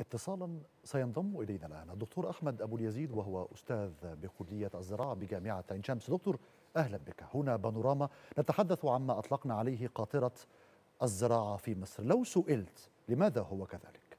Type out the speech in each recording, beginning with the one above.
اتصالا سينضم الينا الان الدكتور احمد ابو اليزيد وهو استاذ بكليه الزراعه بجامعه عين شمس دكتور اهلا بك هنا بانوراما نتحدث عما اطلقنا عليه قاطره الزراعه في مصر لو سئلت لماذا هو كذلك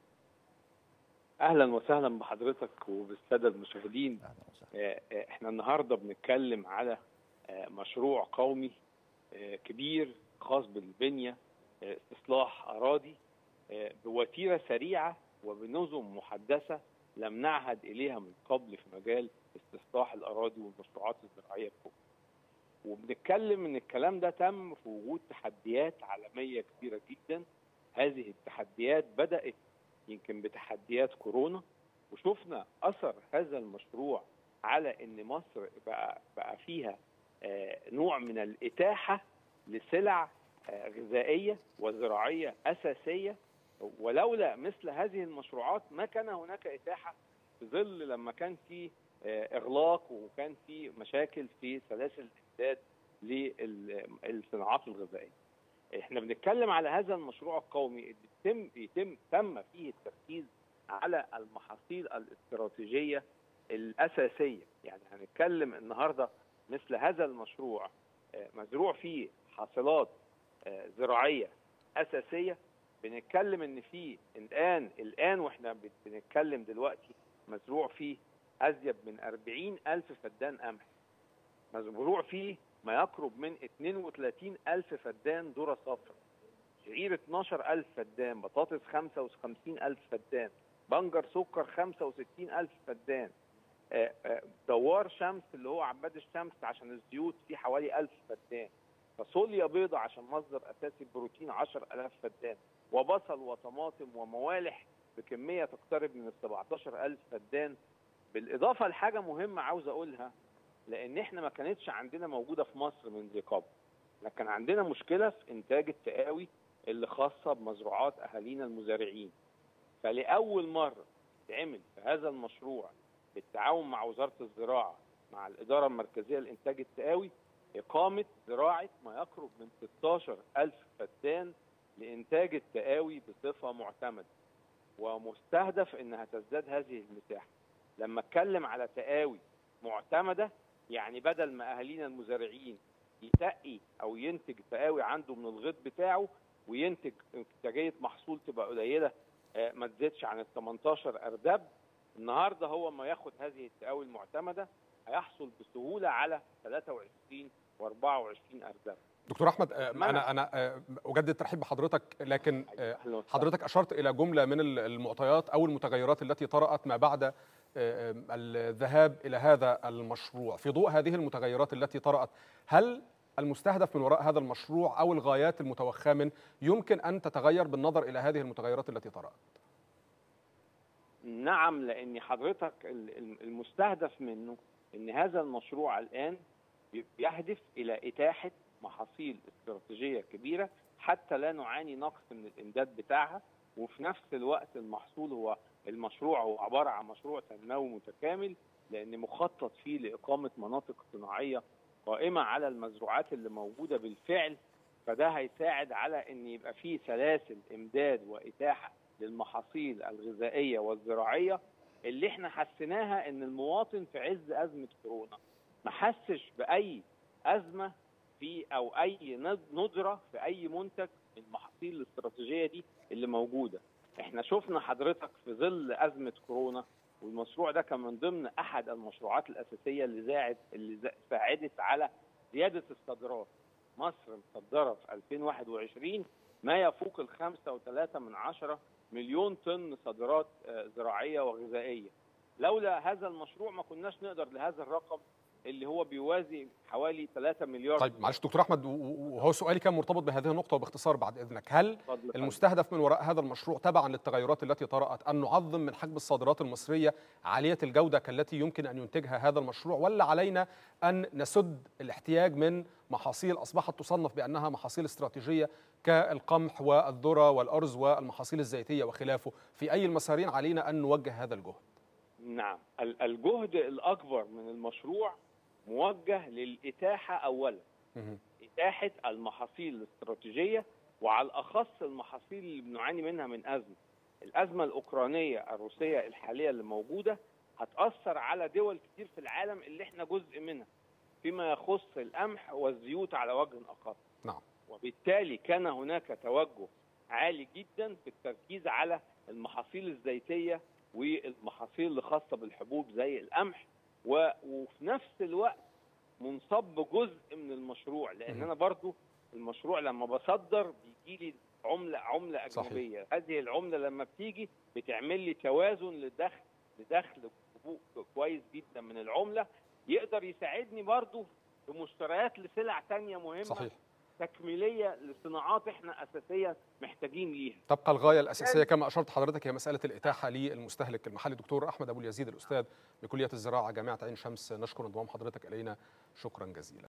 اهلا وسهلا بحضرتك وبالساده المشاهدين اهلا وسهلا احنا النهارده بنتكلم على مشروع قومي كبير خاص بالبنيه استصلاح اراضي بوتيره سريعه وبنظم محدثه لم نعهد اليها من قبل في مجال استصلاح الاراضي والمشروعات الزراعيه الكبرى. وبنتكلم ان الكلام ده تم في وجود تحديات عالميه كبيره جدا هذه التحديات بدات يمكن بتحديات كورونا وشفنا اثر هذا المشروع على ان مصر بقى بقى فيها نوع من الاتاحه لسلع غذائيه وزراعيه اساسيه ولولا مثل هذه المشروعات ما كان هناك اتاحه في ظل لما كان في اغلاق وكان في مشاكل في سلاسل الامداد للصناعات الغذائيه. احنا بنتكلم على هذا المشروع القومي اللي يتم يتم تم فيه التركيز على المحاصيل الاستراتيجيه الاساسيه، يعني هنتكلم النهارده مثل هذا المشروع مزروع فيه حاصلات زراعيه اساسيه بنتكلم ان في الان الان واحنا بنتكلم دلوقتي مزروع فيه ازيد من 40 الف فدان قمح مزروع فيه ما يقرب من 32 الف فدان ذره صفراء شعير 12 الف فدان بطاطس 55 الف فدان بنجر سكر 65 الف فدان دوار شمس اللي هو عباد الشمس عشان الزيوت فيه حوالي 1000 فدان فاصوليا بيضة عشان مصدر اساسي بروتين 10000 فدان وبصل وطماطم وموالح بكميه تقترب من ال 17000 فدان بالاضافه لحاجه مهمه عاوز اقولها لان احنا ما كانتش عندنا موجوده في مصر من ذي قبل لكن عندنا مشكله في انتاج التقاوي اللي خاصه بمزروعات اهالينا المزارعين فلاول مره تعمل في هذا المشروع بالتعاون مع وزاره الزراعه مع الاداره المركزيه لانتاج التقاوي إقامة زراعة ما يقرب من 16 ألف فدان لإنتاج التقاوي بصفة معتمدة ومستهدف إنها تزداد هذه المساحة لما اتكلم على تقاوي معتمدة يعني بدل ما أهالينا المزارعين يتقي أو ينتج تقاوي عنده من الغيط بتاعه وينتج انتاجية محصول تبقى قليلة ما تزيدش عن ال 18 أردب النهارده هو ما ياخد هذه التقاوي المعتمدة هيحصل بسهولة على 23 و24 أردب دكتور احمد انا انا اجدد الترحيب بحضرتك لكن حضرتك اشرت الى جمله من المعطيات او المتغيرات التي طرات ما بعد الذهاب الى هذا المشروع في ضوء هذه المتغيرات التي طرات هل المستهدف من وراء هذا المشروع او الغايات المتوخاه منه يمكن ان تتغير بالنظر الى هذه المتغيرات التي طرات نعم لان حضرتك المستهدف منه ان هذا المشروع الان يهدف الى اتاحه محاصيل استراتيجيه كبيره حتى لا نعاني نقص من الامداد بتاعها وفي نفس الوقت المحصول هو المشروع هو عباره عن مشروع تنموي متكامل لان مخطط فيه لاقامه مناطق صناعيه قائمه على المزروعات اللي موجوده بالفعل فده هيساعد على ان يبقى فيه سلاسل امداد واتاحه للمحاصيل الغذائيه والزراعيه اللي احنا حسيناها ان المواطن في عز ازمه كورونا ما حسش باي ازمه في او اي ندره في اي منتج من المحاصيل الاستراتيجيه دي اللي موجوده احنا شفنا حضرتك في ظل ازمه كورونا والمشروع ده كان من ضمن احد المشروعات الاساسيه اللي زاعد اللي ساعدت على زياده الصادرات مصر مصدره في 2021 ما يفوق ال 5.3 من عشرة مليون طن صادرات زراعيه وغذائيه لولا هذا المشروع ما كناش نقدر لهذا الرقم اللي هو بيوازي حوالي 3 مليار طيب معلش دكتور احمد وهو سؤالي كان مرتبط بهذه النقطه وباختصار بعد اذنك هل المستهدف من وراء هذا المشروع تبعا للتغيرات التي طرات ان نعظم من حجم الصادرات المصريه عاليه الجوده كالتي يمكن ان ينتجها هذا المشروع ولا علينا ان نسد الاحتياج من محاصيل اصبحت تصنف بانها محاصيل استراتيجيه كالقمح والذره والارز والمحاصيل الزيتيه وخلافه في اي المسارين علينا ان نوجه هذا الجهد نعم الجهد الاكبر من المشروع موجه للإتاحة أولا إتاحة المحاصيل الاستراتيجية وعلى الأخص المحاصيل اللي بنعاني منها من أزمة الازمه الاوكرانيه الروسيه الحاليه اللي موجوده هتاثر على دول كتير في العالم اللي احنا جزء منها فيما يخص القمح والزيوت على وجه اخر نعم وبالتالي كان هناك توجه عالي جدا في التركيز على المحاصيل الزيتيه والمحاصيل اللي خاصه بالحبوب زي القمح و... وفي نفس الوقت منصب جزء من المشروع لان مم. انا برضو المشروع لما بصدر بيجي لي عمله عمله صحيح. اجنبيه هذه العمله لما بتيجي بتعمل لي توازن للدخل لدخل كويس جدا من العمله يقدر يساعدني برضو في مشتريات لسلع تانية مهمه صحيح تكميليه لصناعات احنا اساسيه محتاجين ليها تبقى الغايه الاساسيه كما اشرت حضرتك هي مساله الاتاحه للمستهلك المحلي دكتور احمد ابو اليزيد الاستاذ بكليه الزراعه جامعه عين شمس نشكر انضمام حضرتك الينا شكرا جزيلا